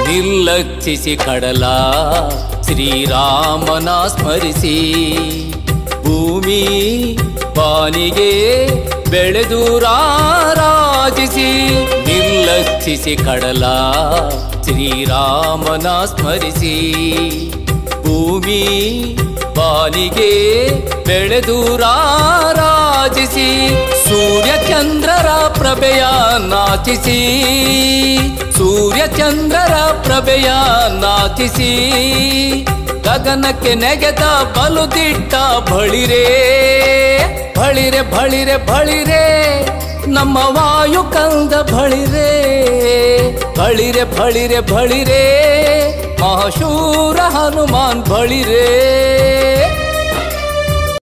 ನಿರ್ಲಕ್ಷಿಸಿ ಕಡಲ ಶ್ರೀರಾಮನ ಸ್ಮರಿಸಿ ಭೂಮಿ ಬಾನಿಗೆ ಬೆಳೆದು ರಾರಾಜಿಸಿ ನಿರ್ಲಕ್ಷಿಸಿ ಕಡಲ ಶ್ರೀರಾಮನ ಸ್ಮರಿಸಿ ಭೂಮಿ ಬಾನಿಗೆ ಬೆಳೆದು ರಾರಾಜಿಸಿ ಸೂರ್ಯ ಚಂದ್ರರ ಪ್ರಭೆಯ ನಾಚಿಸಿ ಸೂರ್ಯ ಚಂದ್ರರ ಪ್ರಭೆಯ ನಾಚಿಸಿ ಗಗನಕ್ಕೆ ನೆಗೆದ ಬಲುದಿಟ್ಟ ಬಳಿರೇ ಬಳಿರೆ ಬಳಿರೆ ಬಳಿರೆ ನಮ್ಮ ವಾಯು ಕಂದ ಬಳಿರೆ ಬಳಿರೆ ಬಳಿರೆ ಬಳಿರೆ ಮಹಾಶೂರ ಹನುಮಾನ್ ಬಳಿರೆ